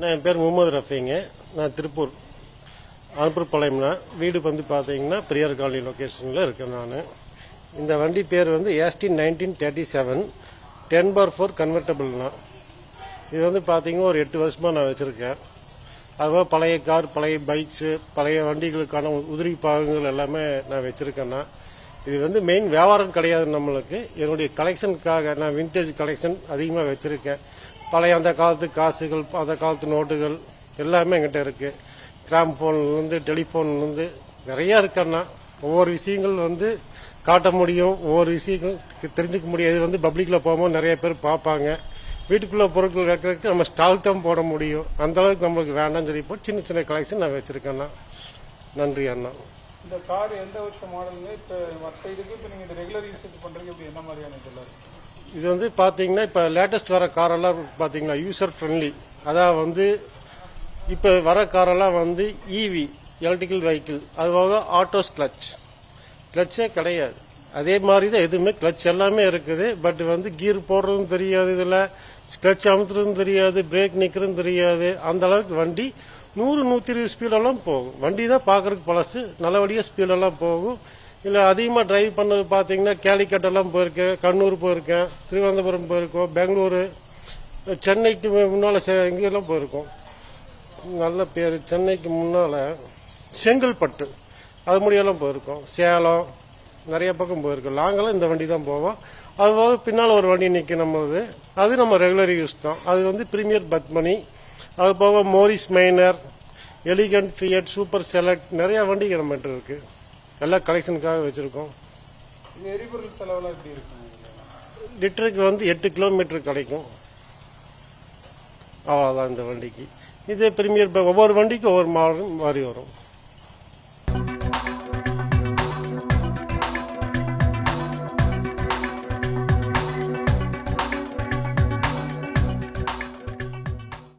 என் பேர் முகமது ரஃபீங்க நான் திருப்பூர் அனுப்பூர்பாளையம்னா வீடு வந்து பார்த்தீங்கன்னா பெரியார் காலனி லொக்கேஷனில் இருக்கேன் நான் இந்த வண்டி பேர் வந்து ஏஸ்டி nineteen thirty seven ten bar four கன்வெர்டபுள்னா இது வந்து பார்த்தீங்கன்னா ஒரு எட்டு வருஷமாக நான் வச்சுருக்கேன் அதுபோக பழைய கார் பழைய பைக்ஸு பழைய வண்டிகளுக்கான உதிரி பாகங்கள் எல்லாமே நான் வச்சுருக்கேன்னா இது வந்து மெயின் வியாபாரம் கிடையாது நம்மளுக்கு என்னுடைய கலெக்ஷனுக்காக நான் விண்டேஜ் கலெக்ஷன் அதிகமாக வச்சுருக்கேன் பழைய அந்த காலத்து காசுகள் அந்த காலத்து நோட்டுகள் எல்லாமே என்கிட்ட இருக்குது கிராம் ஃபோன்லேருந்து டெலிஃபோன்லேருந்து நிறையா இருக்கண்ணா ஒவ்வொரு விஷயங்கள் வந்து காட்ட முடியும் ஒவ்வொரு விஷயங்கள் தெ- தெரிஞ்சுக்க முடியும் இது வந்து பப்ளிக்கில் போகும்போது நிறைய பேர் பார்ப்பாங்க வீட்டுக்குள்ள பொருட்கள் வைக்கிறதுக்கு நம்ம ஸ்டால் தான் போட முடியும் அந்த அளவுக்கு நம்மளுக்கு வேண்டாம்னு சொல்லி போட்டு சின்ன சின்ன கலெக்ஷன் நான் வச்சிருக்கேன்னா நன்றி அண்ணா இந்த கார் எந்த வருஷம் மாடலுங்க இப்போ மற்ற இதுக்கு இப்போ நீங்கள் இந்த ரெகுலர் யூசேஜ் பண்ணுறீங்க இப்படி என்ன மாதிரியான இதெல்லாம் இருக்கு இது வந்து பார்த்தீங்கன்னா இப்போ லேட்டஸ்ட் வர காரெல்லாம் பார்த்தீங்கன்னா யூசர் ஃப்ரெண்ட்லி அதான் வந்து இப்போ வர காரெல்லாம் வந்து இவி எலக்ட்ரிக்கல் வெஹிக்கிள் அதுவாக ஆட்டோஸ் கிளச் கிளச்சே கிடையாது அதே மாதிரி தான் எதுவுமே கிளச் எல்லாமே இருக்குது பட் வந்து கீர் போடுறதும் தெரியாது இதில் கிளச் அமுத்துறதும் தெரியாது பிரேக் நிற்கிறதும் தெரியாது அந்த அளவுக்கு வண்டி நூறு நூற்றி இருபது ஸ்பீடெல்லாம் போகும் வண்டி தான் பார்க்கறதுக்கு பழசு நல்லபடியாக ஸ்பீடெல்லாம் போகும் இல்லை அதிகமாக டிரைவ் பண்ணது பார்த்தீங்கன்னா கேலிக்கட் எல்லாம் போயிருக்கேன் கண்ணூர் போயிருக்கேன் திருவனந்தபுரம் போயிருக்கோம் பெங்களூரு சென்னைக்கு முன்னால் எங்கெல்லாம் போயிருக்கோம் நல்ல பேர் சென்னைக்கு முன்னால் செங்கல்பட்டு அது முடியெல்லாம் போயிருக்கோம் சேலம் நிறைய பக்கம் போயிருக்கோம் லாங்கெல்லாம் இந்த வண்டி தான் போவோம் அது போக பின்னால் ஒரு வண்டி நிற்கும் நம்மளது அது நம்ம ரெகுலர் யூஸ் தான் அது வந்து பிரீமியர் பத்மனி அது போக Morris Minor elegant Fiat super select நிறைய வண்டிகள் நம்மகிட்ட இருக்கு எல்லா கலெக்ஷனுக்காக வச்சிருக்கோம் இது எரிபொருள் செலவெல்லாம் எப்படி இருக்குங்க இதுல? லிட்டருக்கு வந்து எட்டு கிலோமீட்டர் கிடைக்கும் அவ்வளோதான் இந்த வண்டிக்கு இது பிரீமியர் ஒவ்வொரு வண்டிக்கும் ஒவ்வொரு மாடல் மாறி வரும்